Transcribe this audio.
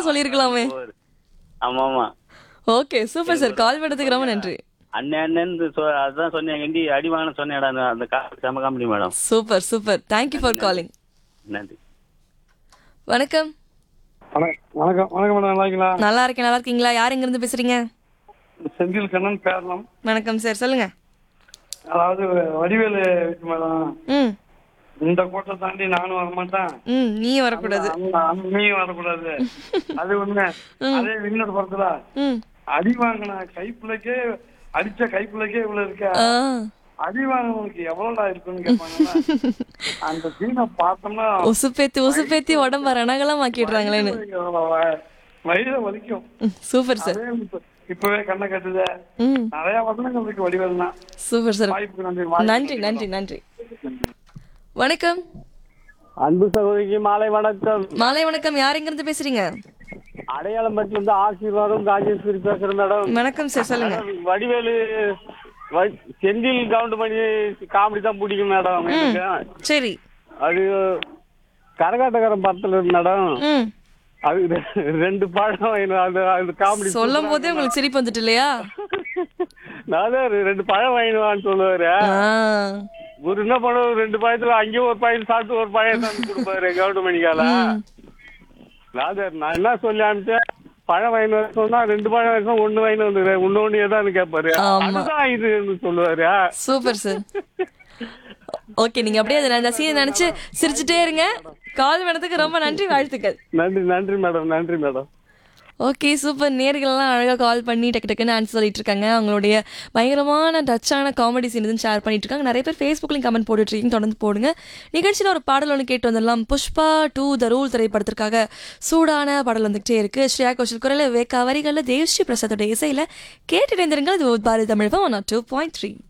சொல்லியிருக்கலாமே ஒரு- ஆமா ஆமா ஓகே சூப்பர் சார் கால் பண்ணதுக்கு ரொம்ப நன்றி அண்ணன் அண்ணன் அதான் சொன்னேன் எண்டி அடி வாங்கின சொன்னேடா அந்த- அந்த கா- செம comedy madam super super thank you for calling நன்றி வணக்கம் வணக்கம் வணக்கம் வணக்கம் மேடம் நல்லா இருக்கீங்களா நல்லா இருக்கேன் நல்லா இருக்கீங்களா யார் எங்க இருந்து பேசுறீங்க செந்தில் கண்ணன் பேரலாம் வணக்கம் சார் சொல்லுங்க அதாவது வடிவேலு இருக்கு மேடம் ம் இந்த கோட்டை தாண்டி நானும் வரமாட்டேன் ம் நீயும் வரக்கூடாது அந்த- அந்த நீயும் வரக்கூடாது அது ஒண்ணு அதே இன்னொரு படத்துல ம் அடி வாங்கின கைப்பிள்ளைக்கே அடிச்ச கைப்பிள்ளைக்கே இவ்வளவு இருக்க ஆ அடி வாங்கினவனுக்கு எவ்வளவுடா இருக்குன்னு கேட்பாங்க அந்த சீனை பார்த்தோம்னா உசுப்பேத்தி உசுப்பேத்தி உடம்ப ரணகலம் ஆக்கிடுறாங்களேன்னு வயிறு வலிக்கும் சூப்பர் சார் அதே இப்ப- இப்பவே கண்ணை கட்டுது ம் நிறைய வசனங்கள் இருக்கு வடிவேல் தான் சூப்பர் சார் வாய்ப்புக்கு நன்றி வாய்ப்புக்கு நன்றி நன்றி நன்றி வணக்கம் அன்பு சகோதரிக்கு மாலை வணக்கம் மாலை வணக்கம் யார் எங்க இருந்து பேசுறீங்க அடையாளம் பற்றி வந்து ஆசீர்வாதம் ராஜேஸ்வரி பேசுறேன் மேடம் வணக்கம் சார் சொல்லுங்க வடிவேலு வ- செந்தில் கவுண்ட் பண்ணி காமெடி தான் பிடிக்கும் மேடம் எனக்கு சரி அது கரகாட்டக்காரன் படத்துல இருக்கு மேடம் ம் அது ரெ- ரெண்டு படம் வேணும். அது அது காமெடி சொல்லும் போதே உங்களுக்கு சிரிப்பு வந்துட்டு இல்லையா நான் தான் ரெ- ரெண்டு பழம் வாங்கிடுவான்னு சொல்லுவாரு ஆ ஒரு என்ன பண்ணுவோம் ரெண்டு பழத்துல அங்கேயும் ஒரு பையன் சாப்பிட்டு ஒரு பையன் தான் கொடுப்பாரு கவுண்ட் மணிக்கால நான் நான் என்ன சொல்லி அனுப்பிச்சேன் பழம் வாங்கிட்டு வர சொன்னா ரெண்டு பழம் வாங்கினா ஒண்ணு வாங்கிட்டு வந்துடுறேன் ஒண்ணு ஒண்ணு எதான்னு கேட்பாரு ஆமா. அதுதான் இதுன்னு சொல்லுவாரு சூப்பர் சார் ஓகே நீங்க அப்படியே அதை அந்த சீனை நினைச்சு சிரிச்சுட்டே இருங்க கால் பண்ணதுக்கு ரொம்ப நன்றி வாழ்த்துக்கள் நன்றி நன்றி மேடம் நன்றி மேடம் ஓகே சூப்பர் நேர்கள்லாம் அழகாக கால் பண்ணி டக்கு டக்குன்னு ஆன்சர் சொல்லிட்டு இருக்காங்க அவங்களுடைய பயங்கரமான டச்சான காமெடி சீன் எதுவும் ஷேர் பண்ணிட்டு இருக்காங்க நிறைய பேர் ஃபேஸ்புக்லையும் கமெண்ட் போட்டுட்டு இருக்கீங்க தொடர்ந்து போடுங்க நிகழ்ச்சியில் ஒரு பாடல் ஒன்று கேட்டு வந்துடலாம் புஷ்பா டூ த ரூல் திரைப்படத்திற்காக சூடான பாடல் வந்துகிட்டே இருக்கு ஸ்ரேயா கோஷல் குரல் வேக்கா வரிகளில் தேவ்ஸ்ரீ பிரசாத்தோட இசையில் கேட்டு இருந்திருங்கள் இது Bharathi Tamil one two point three